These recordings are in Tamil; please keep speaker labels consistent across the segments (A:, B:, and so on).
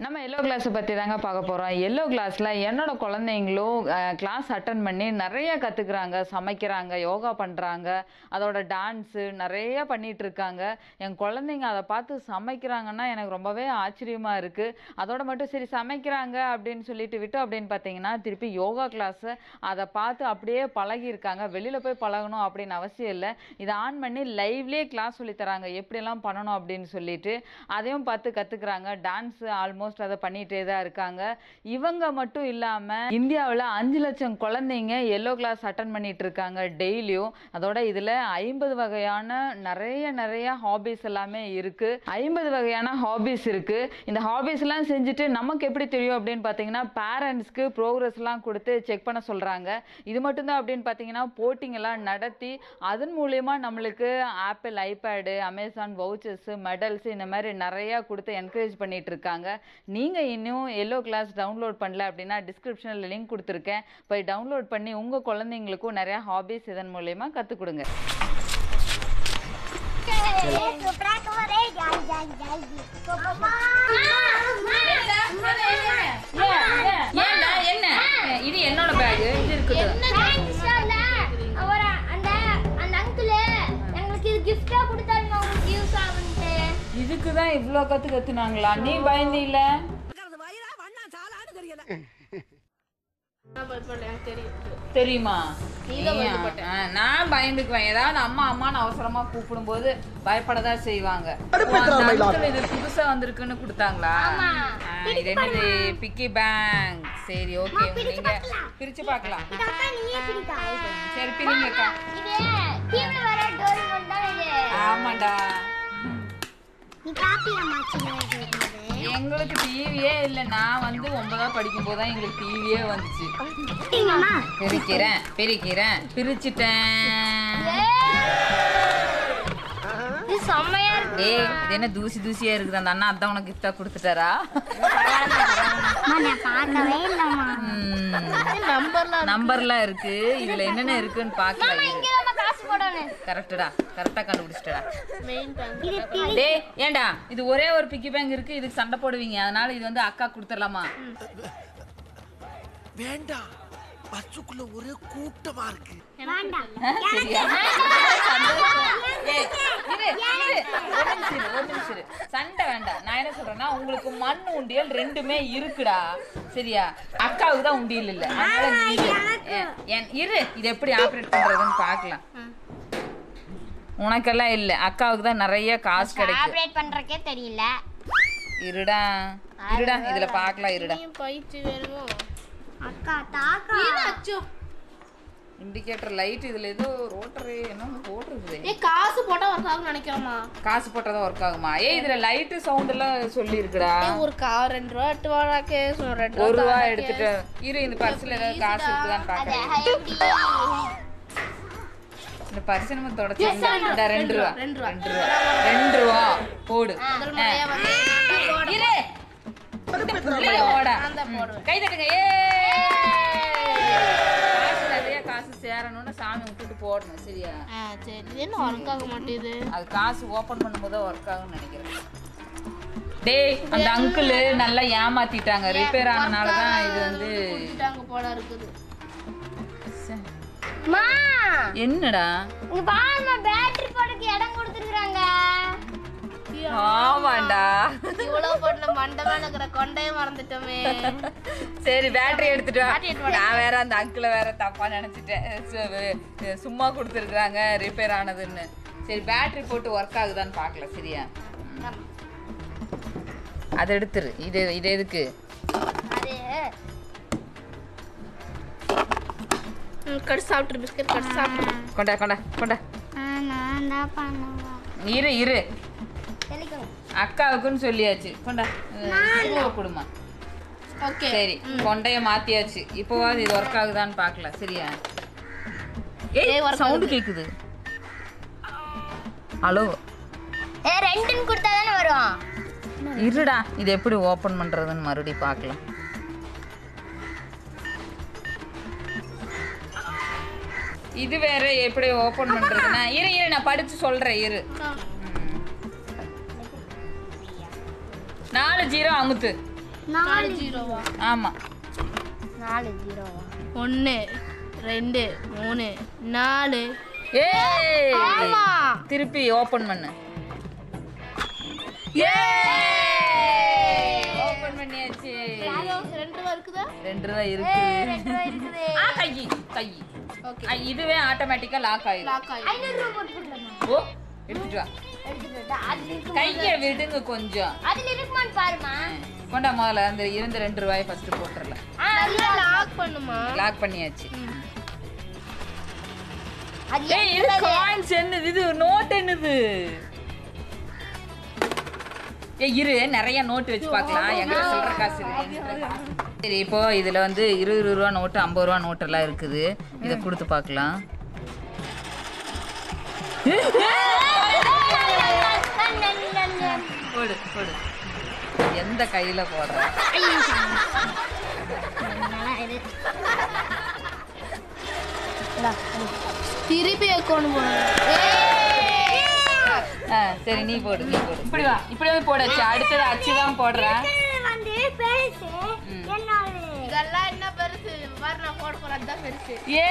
A: நம்ம எல்லோ கிளாஸை பற்றி தாங்க பார்க்க போகிறோம் எல்லோ கிளாஸில் என்னோட குழந்தைங்களும் கிளாஸ் அட்டன் பண்ணி நிறைய கற்றுக்குறாங்க சமைக்கிறாங்க யோகா பண்ணுறாங்க அதோட டான்ஸு நிறைய பண்ணிட்டு இருக்காங்க என் குழந்தைங்க அதை பார்த்து சமைக்கிறாங்கன்னா எனக்கு ரொம்பவே ஆச்சரியமாக இருக்குது அதோட மட்டும் சரி சமைக்கிறாங்க அப்படின்னு சொல்லிட்டு விட்டோம் அப்படின்னு பார்த்தீங்கன்னா திருப்பி யோகா கிளாஸு அதை பார்த்து அப்படியே பழகியிருக்காங்க வெளியில் போய் பழகணும் அப்படின்னு அவசியம் இல்லை இதை ஆன் பண்ணி லைவ்லேயே கிளாஸ் சொல்லி தராங்க எப்படியெல்லாம் பண்ணணும் அப்படின்னு சொல்லிட்டு அதையும் பார்த்து கற்றுக்குறாங்க டான்ஸு ஆல்மோஸ்ட் அதை பண்ணிகிட்டே தான் இருக்காங்க இவங்க மட்டும் இல்லாமல் இந்தியாவில் அஞ்சு லட்சம் குழந்தைங்க எல்லோ கிளாஸ் அட்டன் பண்ணிட்டு இருக்காங்க டெய்லியும் அதோட இதில் ஐம்பது வகையான நிறைய நிறைய ஹாபிஸ் எல்லாமே இருக்குது ஐம்பது வகையான ஹாபிஸ் இருக்குது இந்த ஹாபிஸ் எல்லாம் செஞ்சுட்டு நமக்கு எப்படி தெரியும் அப்படின்னு பார்த்தீங்கன்னா பேரண்ட்ஸ்க்கு ப்ரோக்ரஸ்லாம் கொடுத்து செக் பண்ண சொல்கிறாங்க இது மட்டும்தான் அப்படின்னு பார்த்தீங்கன்னா போட்டிங் எல்லாம் நடத்தி அதன் மூலயமா நம்மளுக்கு Apple iPad Amazon vouchers medals இந்த மாதிரி நிறையா கொடுத்து என்கரேஜ் பண்ணிட்டு இருக்காங்க நீங்கள் இன்னும் எல்லோ கிளாஸ் டவுன்லோட் பண்ணல அப்படின்னா டிஸ்கிரிப்ஷனில் லிங்க் கொடுத்துருக்கேன் போய் டவுன்லோட் பண்ணி உங்கள் குழந்தைங்களுக்கும் நிறையா ஹாபிஸ் இதன் மூலயமா கற்றுக் கொடுங்க ஏன்டா என்ன இது என்னோட பேக் இது இருக்கட்டும் இதுக்கு தான் இவ்வளோ கற்று கற்றுனாங்களா நீ பயந்து இல்லை தெரியுமா நீயா? ஆ, நான் பயந்துக்குவேன் ஏதாவது அம்மா அம்மான்னு அவசரமா கூப்பிடும்போது பயப்படதான் செய்வாங்க ஓ, அந்த uncle இது புதுசா வந்திருக்குன்னு கொடுத்தாங்களா ஆ, இது என்னது பிக்கி பேங்க் சரி ஓகே நீங்க பிரிச்சு பார்க்கலாம் சரி பிரிங்கக்கா ஆமாண்டா எங்களுக்கு டிவியே இல்லை நான் வந்து ஒன்பதா படிக்கும் போது தான் எங்களுக்கு டிவியே வந்துச்சு பிரிக்கிறேன் பிரிக்கிறேன் பிரிச்சுட்டேன்
B: செம்மையா இருக்கு
A: ஏய் இது என்ன தூசி தூசியா இருக்குது அந்த அண்ணா அதான் உனக்கு கிஃப்டா கொடுத்துட்டாரா
B: நான் பார்க்கவே இல்லம்மா
A: நம்பர்லாம் இருக்கு இதுல என்னென்ன இருக்குன்னு பாக்கலாம்
B: இங்கதான் காசு போடணும்
A: கரெக்டடா கரெக்டா கண்டுபிடிச்சிட்டடா
B: இது திரி
A: டேய் ஏன்டா இது ஒரே ஒரு பிக்கி பேங்க் இருக்கு இதுக்கு சண்டை போடுவீங்க அதனால இது வந்து அக்கா கொடுத்துடலாமா
C: வேண்டாம் பஸ்ஸுக்குள்ள ஒரே கூட்டமா இருக்கு
B: வேண்டாம்
A: சரியா ஏய், இரு, இரு. ஒரு நிமிஷம் இரு, ஒரு நிமிஷம் இரு. சண்டை வேண்டாம் நான் என்ன சொல்றேன்னா உங்களுக்கு மண் உண்டியல் ரெண்டுமே இருக்குடா சரியா அக்காவுக்கு தான் உண்டியல் இல்ல அதனால நீ இரு. ஏன், ஏன், இரு இது எப்படி ஆப்ரேட் பண்றதுன்னு பார்க்கலாம் உனக்கெல்லாம் இல்ல அக்காவுக்கு தான் நிறைய காசு கிடைக்கும்
B: ஆப்ரேட் பண்றக்கே தெரியல
A: இருடா இருடா இதுல பார்க்கலாம் இருடா
D: பயிற்சி வேணுமோ
B: அக்கா தாக்கா
A: இண்டிகேட்டர் லைட் இதுல ஏதோ ரோட்டரி என்ன போட்டிருக்குது
D: ஏ காசு போட்டா ஒர்க் ஆகும்னு நினைக்கிறோமா
A: காசு போட்டதான் ஒர்க் ஆகுமா ஏய் இதுல லைட்டு சவுண்ட் எல்லாம் சொல்லி இருக்குடா
D: ஏய், ஒரு கா ரெண்டு ரூபா எட்டு ரூபா கேஸ் ரெண்டு
A: ஒரு ரூபா
D: தானா
A: எடுத்துட்டு இரு இந்த பர்ஸ்ல ஏதாவது காசு இருக்குதான்னு பாக்குறேன்
B: எப்படி
A: இந்த பர்ஸ் நம்ம தொடச்சு இந்த ரெண்டு ரூபா
D: ரெண்டு ரூபா.
A: ரெண்டு ரூபா ரெண்டு ரூபா போடு
D: முதல் முறையா வந்து நான் போடுறேன்.
A: இரு இந்த புள்ளையோட
D: நான் தான் போடுவேன்.
A: கை தட்டுங்க ஏ காசு நிறைய காசு சேரணும்னு சாமி விட்டுட்டு போடணும் சரியா
D: ஆ சரி இது என்ன ஒர்க் ஆக மாட்டேங்குது
A: அது காசு ஓபன் பண்ணும்போது ஒர்க் ஆகும்னு நினைக்கிறேன் டேய் அந்த அங்கிள் நல்லா ஏமாத்திட்டாங்க ரிப்பேர் ஆனனால தான் இது வந்து
D: விட்டாங்க போல இருக்குது
A: சே.
B: மா
A: என்னடா
B: இங்க பாருமா பேட்டரி போடுறதுக்கு இடம் கொடுத்துருக்காங்க
A: ஆமாண்டா
D: இவ்வளவு பண்ண மண்டபம் இருக்கிற கொண்டையை மறந்துட்டோமே
A: சரி பேட்டரி எடுத்துட்டு வா நான் வேற அந்த அங்கிளை வேற தப்பா நினைச்சிட்டேன் சு- வே- சும்மா கொடுத்துருக்குறாங்க ரிப்பேர் ஆனதுன்னு சரி பேட்டரி போட்டு ஒர்க் ஆகுதான்னு பார்க்கல சரியா அதை எடுத்துரு இது இது எதுக்கு
B: அது
D: ம், கடிச்சு சாப்பிட்டுரு பிஸ்கட் கடிச்சு சாப்பிட்டுரு
A: கொண்டா கொண்டா கொண்டா
B: நான் தான் பண்ணுவேன்
A: இரு இரு
B: தெளிக்கணும்
A: அக்காவுக்குன்னு சொல்லியாச்சு கொண்டா அஹ், கொடுமா
D: ஓகே
A: சரி கொண்டைய மாத்தியாச்சு இப்போவாது இது ஒர்க் ஆகுதான்னு பார்க்கலாம் சரியா
D: ஏய்,
A: ஏய்
D: work
A: சவுண்ட் கேக்குது ஹலோ
B: ஏ ரெண்டுன்னு கொடுத்தா தானே வரும்
A: இருடா இது எப்படி ஓபன் பண்றதுன்னு மறுபடியும் பார்க்கலாம் இது வேற எப்படி ஓபன் பண்றதுன்னா இரு இரு நான் படிச்சு சொல்றேன் இரு ம். நாலு ஜீரோ அமுத்து
D: நாலு ஜீரோவா
A: ஆமா
B: நாலு ஜீரோவா
D: ஒன்று ரெண்டு மூணு நாலு
A: ஏய்
D: ஆமா
A: திருப்பி ஓபன் பண்ணு ஓபன் பண்ணியாச்சு
D: ரெண்டு ரூபா இருக்குதா
A: ரெண்டு ரூபா இருக்கு
B: ரெண்டு ரூபா இருக்குது
A: ஆ கை கை
D: ஓகே
A: ஆ, இதுவே ஆட்டோமேட்டிக்கா லாக் ஆயிடும்
D: லாக் ஆகி
B: ஐநூறு ரூபா போட்டு போடலாமா
A: ஓ எடுத்துட்டு வா
B: எடுத்துட்டு வரட்டா? அதுல இருக்கு
A: கையை விடுங்க கொஞ்சம்
B: அதுல இருக்குமான்னு பாருமா
A: கொண்டா முதல்ல அந்த இருந்த ரெண்டு ரூபாய் ஃபர்ஸ்ட் போட்டுறலாம்
B: ஆ,
D: நல்லா லாக் பண்ணுமா
A: லாக் பண்ணியாச்சு
B: அது
A: ஏய் இது காயின்ஸ் என்னது இது நோட் என்னது ஏய் இரு நிறைய நோட் வச்சு பார்க்கலாம் எங்க சொல்ற காசு இருக்கு என்கிட்ட காசு. சரி இப்போ இதுல வந்து இருபது ரூபா நோட்டு ஐம்பது ரூபா நோட்டு எல்லாம் இருக்குது இதை கொடுத்து பார்க்கலாம் போடு போடு எந்த கையில போடுற
D: திருப்பி அக்கௌண்ட் போடணும்
A: ஆ, சரி நீ போடு நீ போடு இப்படி வா இப்படி வந்து போடாச்சு அடுத்தது அச்சு தான் போடுறேன்
B: வந்து பெருசு
A: ம்.
B: என்னோட
D: இதெல்லாம் என்ன பெருசு பாரு நான் போட போறேன் அதுதான் பெருசு
A: ஏ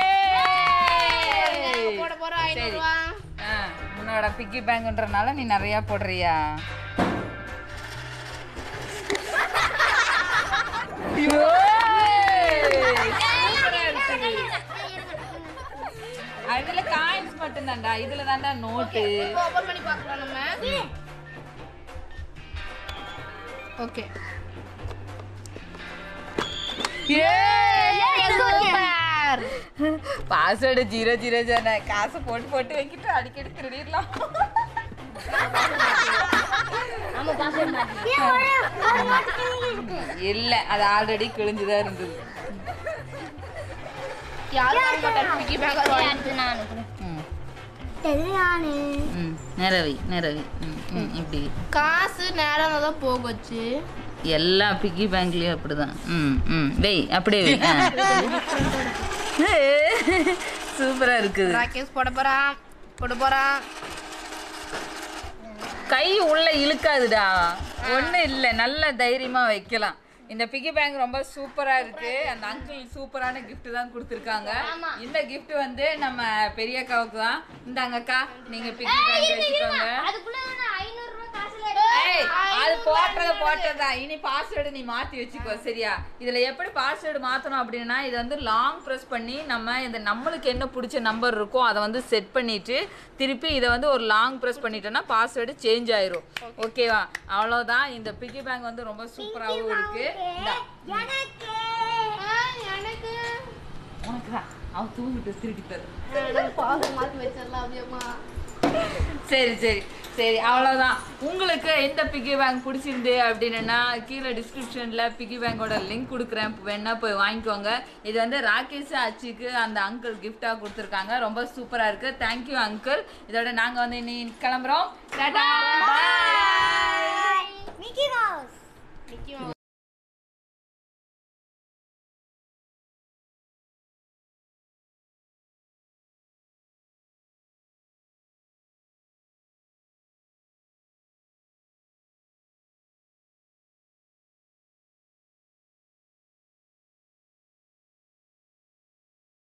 D: போட போறோம் ஐநூறு ரூபா
A: ஆ, உன்னோட பிக்கி பேங்க்ன்றனால நீ நிறைய போடுறியா அதுல காயின்ஸ் மட்டும் தான்டா இதுல தான்டா நோட்டு
D: ஓபன் பண்ணி பார்க்கலாம் நம்ம okay super
A: password zero zero zero காசை போட்டு போட்டு வைக்கிட்டு அடிக்கடி திருடிடலாம் இல்ல அது ஆல்ரெடி கிழிஞ்சுதான் இருந்தது
D: யார் வாங்க மாட்டாங்க பிக்கி பேங்க்
B: அடுத்து நான்
A: ம்,
B: நானு
A: ம் நிறவி நிறவி ம் ம் இப்படி
D: காசு நேரம் தான் போகச்சு
A: எல்லா பிக்கி பேங்க்லயும் அப்படிதான் ம் ம் வெய் அப்படியே வெய் சூப்பரா இருக்குது
D: ராகேஷ் போட போறான் போட போறான்
A: கை உள்ள இழுக்காதுடா ஒண்ணும் இல்லை நல்ல தைரியமா வைக்கலாம் இந்த பிகி பேங்க் ரொம்ப சூப்பரா இருக்கு அந்த அங்கிள் சூப்பரான gift தான் கொடுத்துருக்காங்க இந்த gift வந்து நம்ம பெரிய அக்காவுக்கு தான் இந்தாங்க அக்கா நீங்க பிகி பேங்க் வச்சுக்கோங்க
B: அதுக்குள்ள நான் ஐநூறு ரூபாய் காசுல
A: ஏய் அது போட்டது போட்டதா இனி பாஸ்வேர்டு நீ மாத்தி வச்சுக்கோ சரியா இதுல எப்படி பாஸ்வேர்டு மாத்தணும் அப்படின்னா இது வந்து லாங் ப்ரெஸ் பண்ணி நம்ம இந்த நம்மளுக்கு என்ன பிடிச்ச நம்பர் இருக்கோ அதை வந்து செட் பண்ணிட்டு திருப்பி இதை வந்து ஒரு லாங் ப்ரெஸ் பண்ணிட்டோம்னா பாஸ்வேர்டு சேஞ்ச் ஆயிரும் ஓகேவா அவ்வளோதான் இந்த பிகி பேங்க் வந்து ரொம்ப சூப்பராகவும் இருக்கு இந்தா,
B: எனக்கு
D: எனக்கு
A: உனக்கு தான் அவன் தூங்கிட்டு திருப்பி தரு
D: பாசம் மாத்தி வச்சிடலாம் அப்படியேம்மா
A: சரி சரி சரி அவ்வளோதான் உங்களுக்கு இந்த பிகி பேங்க் பிடிச்சிருந்து அப்படின்னா கீழே டிஸ்கிரிப்ஷனில் பிகி பேங்கோட லிங்க் கொடுக்குறேன் வேணா போய் வாங்கிக்கோங்க இது வந்து ராகேஷ் அச்சுக்கு அந்த அங்கிள் கிஃப்டாக கொடுத்துருக்காங்க ரொம்ப சூப்பராக இருக்குது தேங்க்யூ அங்கிள் இதோட நாங்கள் வந்து இனி கிளம்புறோம் டாடா பாய்
B: மிக்கி மவுஸ்
D: நிச்சயமா